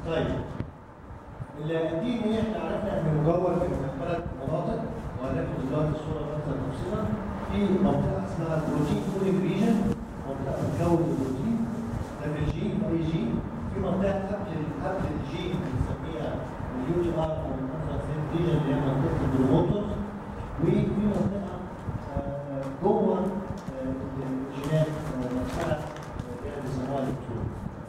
طيب الدي ان ايه احنا عرفنا ان مكون من ثلاث مناطق وهناخد دلوقتي الصوره اكثر تفصيلا في منطقه اسمها البروتين كودنج ريجن منطقه بتكون البروتين ده في الجين اي جين في منطقه قبل قبل الجين بنسميها اليو تي ار او الانتراسيت ريجن اللي هي منطقه البروموتورز وفي منطقه آه، جوه آه، الجينات آه، نفسها آه، اللي هي بيسموها الكترون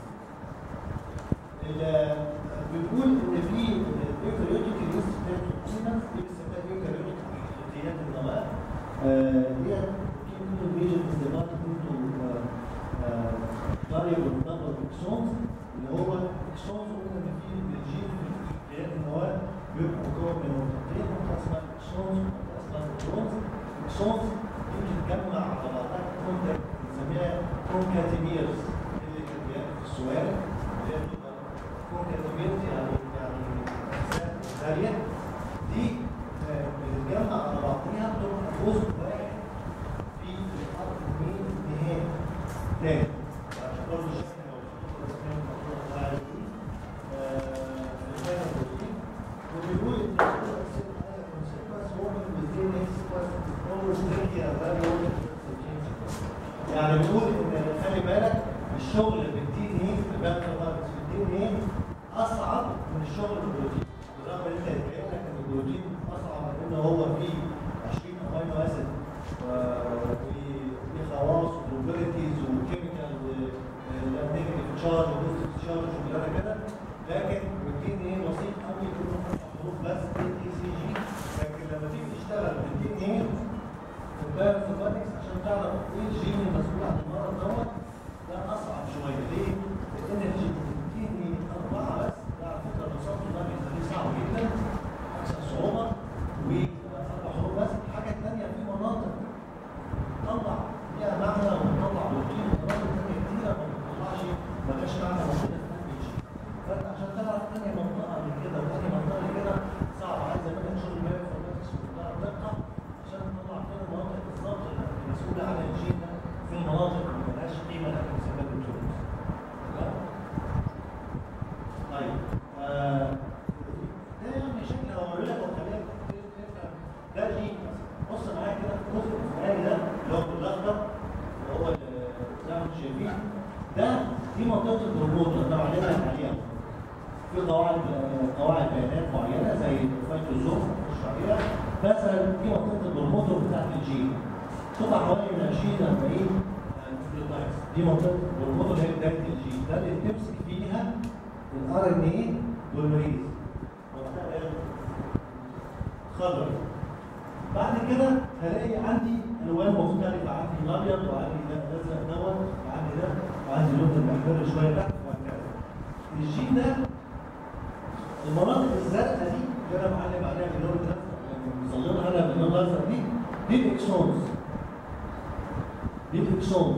ال- بنقول ان في اليوكاريوتيك ريستيتيشنز دي بنسميها اليوكاريوتيك احتياجات النواه هي بروتين ميجر ديفايد انتو فاريبل نمبر اكسونز اللي هو اكسونز قلنا ان في الجين في احتياجات النواه بيبقى مكون من نقطتين نقطه اسمها اكسونز ونقطه اسمها نيوترونز الاكسونز دي بتتجمع على بعضها كونتاكت بنسميها كونكاتيميرز اللي كان بيعمل في السؤال اللي هي بتبقى كونكاتيميرز يعني يعني أجزاء غاليه دي آه، بتتجمع على بعضيها بتبقى جزء واحد في الارض من نهايه تاني عشان برضه الشكل لو شفتوا الرسمين المفروض الله عليه وبيقول ان الصوره الست حاجه كونسيكونس هو من within next sequence is always tricky and very often يعني بيقول ان خلي بالك الشغل بالدي ان ايه في الباك في الدي ان ايه اصعب من الشغل بالبروتين بالرغم ان انت يتهيأ لك ان البروتين اصعب ان هو فيه 20 امينو اسيد وليه خواص وبروبرتيز وكيميكال نيجاتيف تشارج وبوزيتيف تشارج وكلام كده لكن الدي ان ايه بسيط قوي كله اربع حروف بس اي سي جي لكن لما تيجي تشتغل بالدي ان ايه البايوانفورماتكس عشان تعرف ايه الجين المسؤول عن المرض دوت ده اصعب شويه ليه؟ لان الجين الجين اربعه بس ده على فكره الرصاص ده بيخليه صعب جدا اكثر صعوبه واربع حروف بس الحاجه الثانيه في مناطق بتطلع ليها معنى وبتطلع بروتين ومناطق ثانيه كتيره ما بتطلعش مالهاش معنى موجوده في الجين فانت عشان تعرف انهي منطقه من كده وانهي منطقه من كده صعب عايزه منك شغل بايوانفورماتكس ومنطقه دقه عشان تطلع فين المناطق بالظبط اللي مسؤوله عن الجين ده في المناطق اللي ملهاش قيمه اللي احنا بنسميها بالجلوس. تمام؟ طيب آه، ده يعني شكل هو بيقول لك وخليك تفهم ده جين بص معايا كده في الجزء الفوقاني ده اللي هو بالاخضر اللي هو اللي زي ما انتم شايفين ده دي منطقه البروموتر ده علينا عليها في قواعد قواعد بيانات معينه زي الفيتوزوم مش عليها مثلا دي منطقه البروموتور بتاعت الجين تطلع حوالي من 20 ل 40 نيوكليوتايدز دي منطقه البروموتور اللي هي بدايه الجين ده اللي بتمسك فيها الار ان اي والمريض منطقه ايه؟ خضراء بعد كده هلاقي عندي الوان مختلفه عندي الابيض وعندي ده الازرق دوت وعندي ده وعندي لون المحمر شويه تحت وهكذا الجين ده المناطق الزرقاء دي اللي انا معلم عليها باللون الازرق مظللها انا باللون الازرق دي دي الاكسونز دي الاكسونز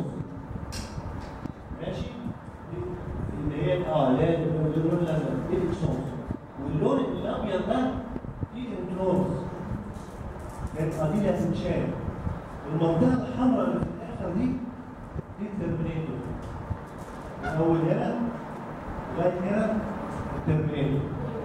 ماشي دي اللي هي اه اللي هي اللون الازرق دي الاكسونز واللون الابيض ده دي الانترونز يبقى دي اللي هتتشال المنطقه الحمراء اللي في الاخر دي دي الترمينيتور من اول هنا لغايه هنا الترمينيتور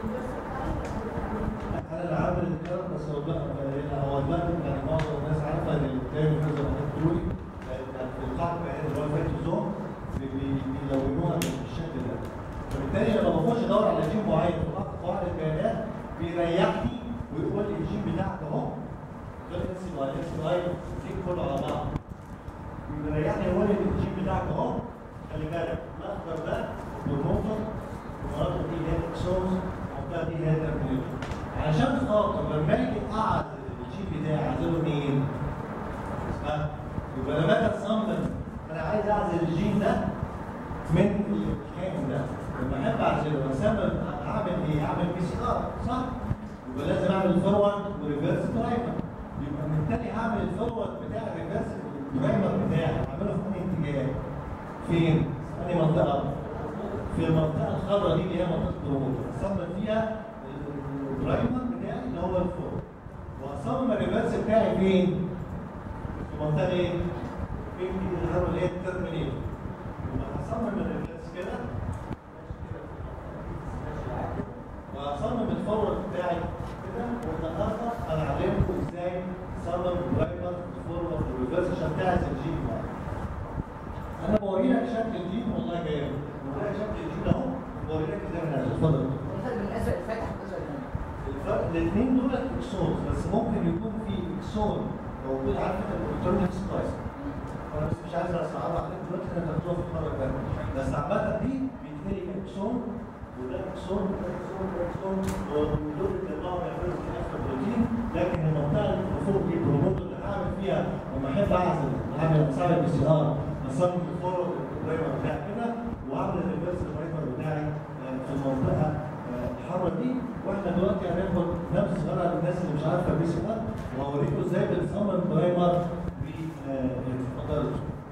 انا اللي عامل الكلام بس هو بقى هو دلوقتي يعني معظم الناس عارفه ان التاني نزل واحد دوري في القاعده البيانات اللي هو الفيتوزوم بيلونوها بالشكل ده فبالتالي لما بخش ادور على جين معين في قواعد البيانات بيريحني ويقول لي الجين بتاعك اهو غير اس واي اس واي الجين كله على بعض بيريحني يقول لي الجين بتاعك اهو خلي بالك الاخضر ده والنقطه المناطق دي اللي هي الاكسونز المنطقه دي اللي هي الترمينيتور عشان خاطر لما اجي اقعد الجين بتاعي اعزله منين؟ اسمها يبقى لما اجي اصمم انا عايز اعزل الجين ده من الكائن ده لما احب اعزله اسمم اعمل ايه؟ اعمل بي سي ار صح؟ يبقى لازم اعمل فورورد وريفرس برايمر يبقى بالتالي هعمل الفورورد بتاع الريفرس البرايمر بتاعي اعمله في انهي اتجاه؟ فين؟ في انهي منطقه؟ في المنطقه الخضراء دي اللي هي منطقه الروبوت اصمم فيها البرايمر بتاعي اللي هو الفور واصمم الريفرس بتاعي فين؟ في منطقه ايه؟ فين دي الهرم اللي هي الترمينيتور يبقى هصمم الريفرس كده هوريك ازاي بنعمل اتفضل الفرق بين الازرق الفاتح والازرق الغامق الفرق الاثنين دول اكسونز بس ممكن يكون في اكسون موجود عارف انت الالكترونيك سبلايس انا بس مش عايز اصعبها عليك دلوقتي انا هتاخدوها في المره الثانيه بس عامه دي بيتهيألي اكسون وده اكسون وده اكسون وده اكسون ودول بيطلعوا يعملوا في الاخر بروتين لكن المنطقه اللي فوق دي البروموتر اللي هعمل فيها لما احب اعزل هعمل اساعد بي سي ار اصمم الفورورد البرايمر بتاعي كده واعمل الريفرس البرايمر بتاعي آه، في المنطقه آه، الحمراء دي واحنا دلوقتي هناخد نفس صغيره للناس اللي مش عارفه بي سي ار وهوريكم ازاي بنصمم برايمر ب اتفضلوا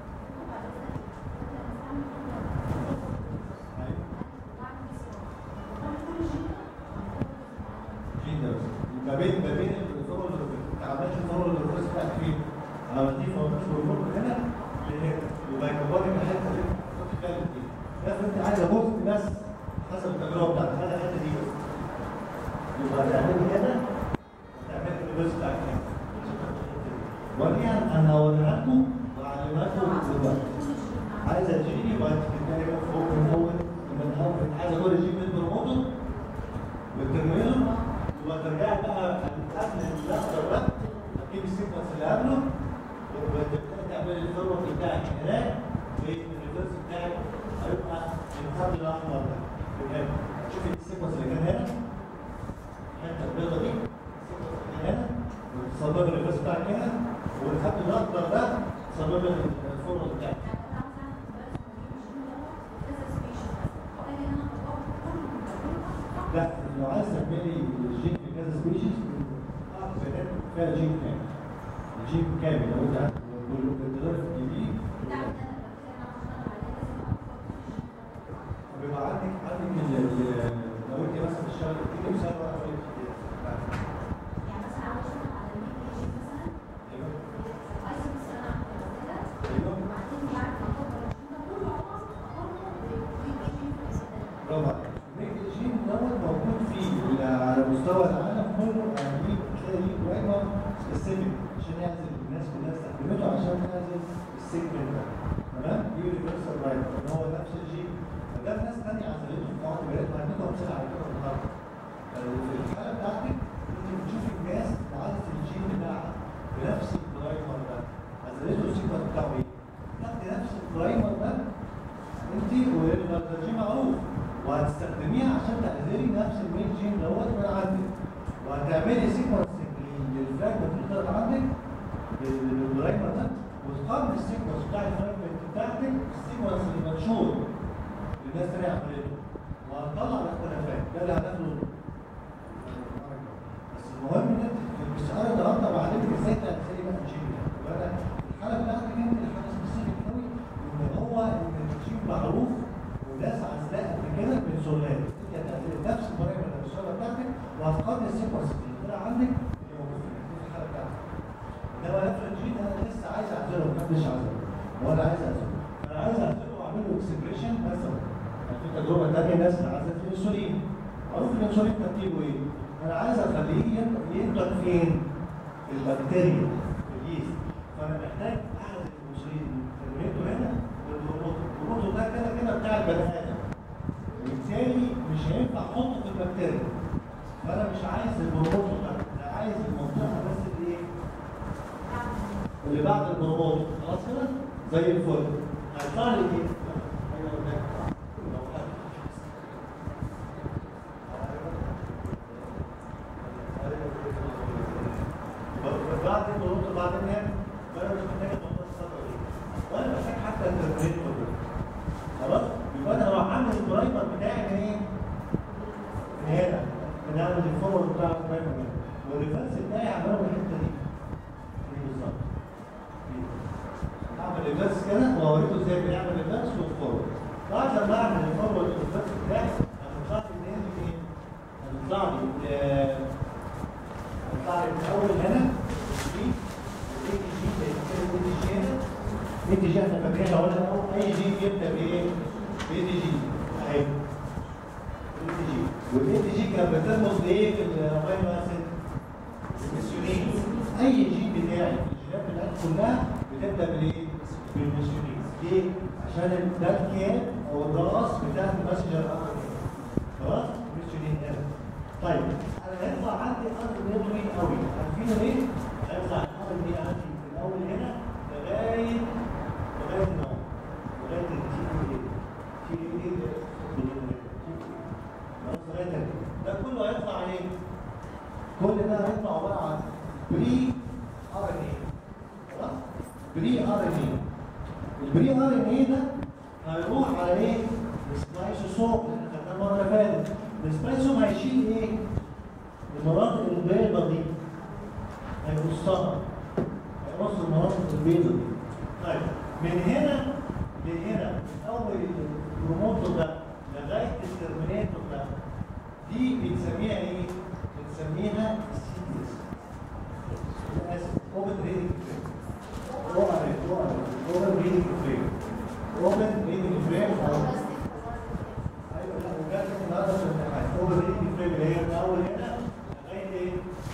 جين ده بس ما بين ما بين الفورورد ما عملتش الفورورد الريفرس بتاعك فين؟ عملتيه في منطقه الفورورد هنا لهنا يبقى يكبر لك الحته دي تحط فيها الاثنين افرض انت عايز ابص بس حسب التجربه بتاعتك هذا الحته دي بس يبقى تعمل هنا تعمل الريفرس بتاعك هنا ودي انا هوريها لكم واعلمها لكم دلوقتي عايز تجيني يبقى انت تتكلم فوق من اول من اول عايز اقول اجيب من البروموتر والترمينال يبقى ترجع بقى قبل الاخضر ده تجيب السيكونس اللي قبله وتبتدي تعمل الفورورد بتاعك هناك والريفرس بتاعك هيبقى الخط الاحمر ده بجد شوف السيكونس اللي كان هنا الحته البيضاء دي السيكونس اللي كان هنا وتصمم الريفرس بتاعك هنا والخط الاخضر ده تصمم الفورورد بتاعك لا لو عايز تعملي الجين في كذا سبيشيز بيانات فيها جين كامل الجين كامل لو انت عارف والتدرج الجديد بيبقى عندك عندك ال- ال- لو انت مثلا بتشتغل كتير مثلا بقى في برافو عليك. ميك الجين دوت موجود فيه ال- على مستوى العالم كله يعني ليه تلاقي ليه برايمر سبيسيفيك عشان يعزل الناس كلها استخدمته عشان يعزل السيجمنت ده تمام؟ دي يونيفرسال برايمر اللي هو نفس الجين فده ناس ثانيه عزلته في بعض البلاد وهديكم امثله على كده النهارده آه، في الحاله بتاعتك انت بتشوفي الناس تعزل الجين بتاعها بنفس البرايمر ده عزلته السيكونس بتاعه ايه؟ تاخدي نفس البرايمر ده انت والنيتروجين معروف وهتستخدميها عشان تعزلي نفس الميل جين دوت من عندك وهتعملي سيكونسنج للفراجمنت اللي طلعت عندك بال- بالبرايمر ده وتقارن السيكونس بتاع الفراجمنت بتاعتك بالسيكونس المنشور اللي الناس تانية عملته وهتطلع الاختلافات ده اللي هناخده بس المهم ان انت في السؤال النهارده بعلمك ازاي تعزلي بقى الجين ده يبقى انا الحاله بتاعتك انت الحاله سبيسيفيك قوي ان هو ان الجين معروف وناس عزلاء قبل كده من سلالات انت هتعزلي نفس البرايمر اللي السلاله بتاعتك وهتقارن السيكونس اللي طلع عندك اللي موجود في في الحاله بتاعتك انما نفس الجين انا لسه عايز اعزله محدش عزله وانا عايز اعزله انا عايز اعزله واعمل له اكسبريشن مثلا يعني في تجربه ثانيه ناس عزلت الانسولين معروف الانسولين ترتيبه ايه؟ انا عايز اخليه ينطق- ينطق فين؟ في البكتيريا في اليست فانا محتاج اعزل الانسولين ترميته هنا والبروموتور البروموتور ده كده كده بتاع البني ادم وبالتالي مش هينفع احطه في البكتيريا فانا مش عايز البروموتور ده انا عايز المنطقه بس اللي ايه؟ اللي بعد البروموتور خلاص كده زي الفل هيطلع لي ايه؟ أيوة هناك. لو حد. بعد البروموتور بعدين يعني فانا مش محتاج المنطقه الصفراء دي ولا محتاج حتى الترميت خلاص يبقى انا هروح عامل البرايمر بتاعي من ايه؟ من هنا من اعمل الفورورد بتاع البرايمر هنا والريفرس بتاعي اعمله من الحته دي دي بالظبط دي. اعمل ريفرس كده واوريكم ازاي بنعمل ريفرس والفورورد بعد لما اعمل الفورورد والريفرس بتاعي هتطلع لي منين ايه؟ هتطلع لي آه، هتطلع لي من اول هنا دي الاي دي جي الاي دي جي هنا اي دي جي احنا فاكرينها ولا لا؟ اي جي بيبدا بايه؟ باي دي جي اهي اي دي جي والاي دي جي كانت بترمز لايه في الامينو اسيد؟ الميثيونين اي جين بتاعي في الجينات بتاعتي كلها بتبدا بالايه؟ بالميثيونين ليه؟ عشان ده الكيان او الراس بتاع الماسنجر ار طيب انا هيطلع عندي ار ان ايه طويل قوي عارفينه ليه؟ هيطلع الار ان ايه عندي في الاول هنا لغايه لغايه هنا لغايه التي اي تي اي لغايه هنا ده كله هيطلع ايه؟ كل ده هيطلع عباره عن بري ار ان ايه خلاص؟ بري ار ان ايه البري ار ان ايه ده هيروح على ايه؟ السبلايسوسوم اللي خدناه المره اللي فاتت السبلايسوم هيشيل ايه؟ المناطق البيضاء دي هيقصها هيقص المناطق البيضاء دي طيب من هنا لهنا من اول البروموتور ده لغايه الترمينيتور ده دي بنسميها ايه؟ بنسميها سيديس اسف اوبن ريدنج فريم اوبن ريدنج فريم اوبن ريدنج فريم او ايوه لا وجات النهارده في الامتحان اوبن ريدنج فريم اللي هي من اول هنا لغايه ايه؟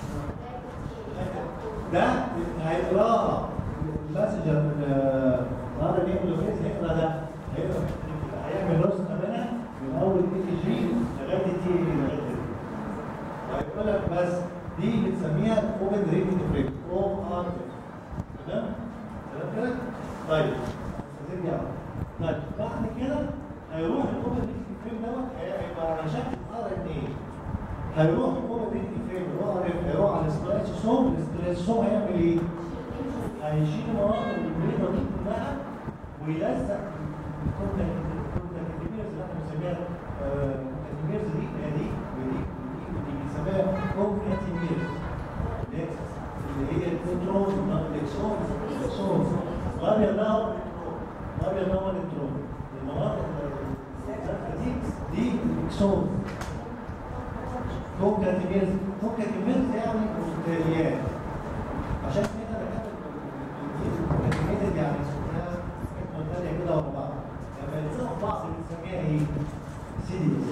ده هيقراها المسجر النهارده جاي من هيقرا ده هيقرا هيعمل نسخه منها من اول اي تي جي لغايه التي اي لغايه ال وهيقول لك بس دي بنسميها اوبن ريدنج فريم او ار تمام؟ تمام كده؟ طيب نرجع طيب بعد كده هيروح الاوبن ريدنج فريم دوت هيبقى على شكل ار ان اي هيروح الاوبن ريدنج فريم اللي هو هيروح على السبلايسوسوم السبلايسوسوم هيعمل ايه؟ هيشيل المناطق البيضاء دي كلها ويلزق الكونتاكتيفيرز اللي احنا بنسميها الكونتاكتيفيرز دي هي دي ودي ودي ودي بنسميها كونتاكتيفيرز اللي هي الكنترول الاكسون الاكسون الابيض ده هو الالكترون الابيض ده هو الالكترون المناطق دي دي الاكسون كونتاكتيفيرز كونتاكتيفيرز يعني مستريات عشان كده بحب الكونتاكتيفيرز يعني اسمها كلمه ثانيه كده ورا بعض لما يلزقوا بعض بنسميها ايه؟ سيريس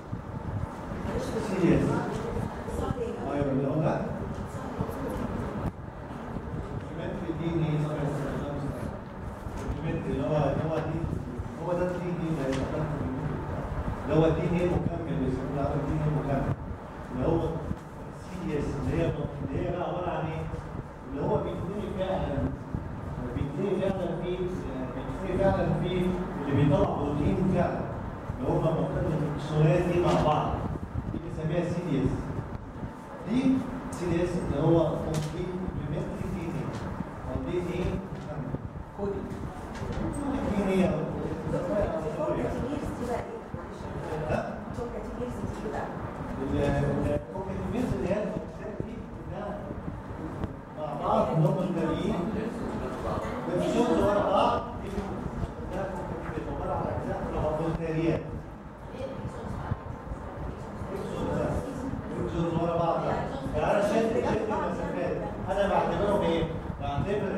سيريس ايوه اللي هو ده الدوكيومنت دي ان ايه صفحه الدوكيومنت اللي هو اللي هو دي هو ده الدي ان ايه اللي هو الدي ان ايه مكمل بيسموه العربي الدي ان ايه مكمل اللي هو سي اس اللي هي اللي هي بقى عباره عن ايه؟ اللي هو بيتني فعلا بيتني فعلا في بيتني فعلا في اللي بيطلع بروتين فعلا اللي هم منطقه الاكسونات دي مع بعض دي بنسميها سي دي اس دي سي دي اس اللي هو كومبليت امبلمنتري دي ان ايه او دي ان ايه كودي دي ان ايه او ها؟ الكومبلمنتري اللي هي الاجزاء دي كلها مع بعض اللي هم الباقيين بيمشوا ورا بعض دي ده كومبلمنتري عباره عن اجزاء لابوراتوريات يكسروا ورا بعض يعني انا شلت شلت المسافات انا بعتبرهم ايه؟ بعتبر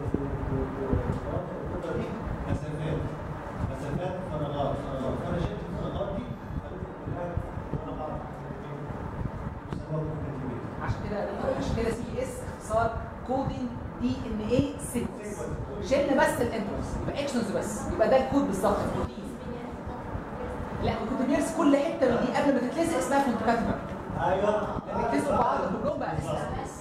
النقطه دي مسافات مسافات فراغات فراغات فانا شلت الفراغات دي خليت كلها ورا بعض يسموها كونتينيوتي عشان كده عشان كده سي اس اختصار كودين دي ان اي سيكونس شلنا بس الانترس يبقى اكسونز بس يبقى ده الكود بالظبط البروتين لا الكوتيميرز كل حته من دي قبل ما تتلزق اسمها كونتكاتمر ايوه لان يتلزقوا بعض كلهم بقى اسمها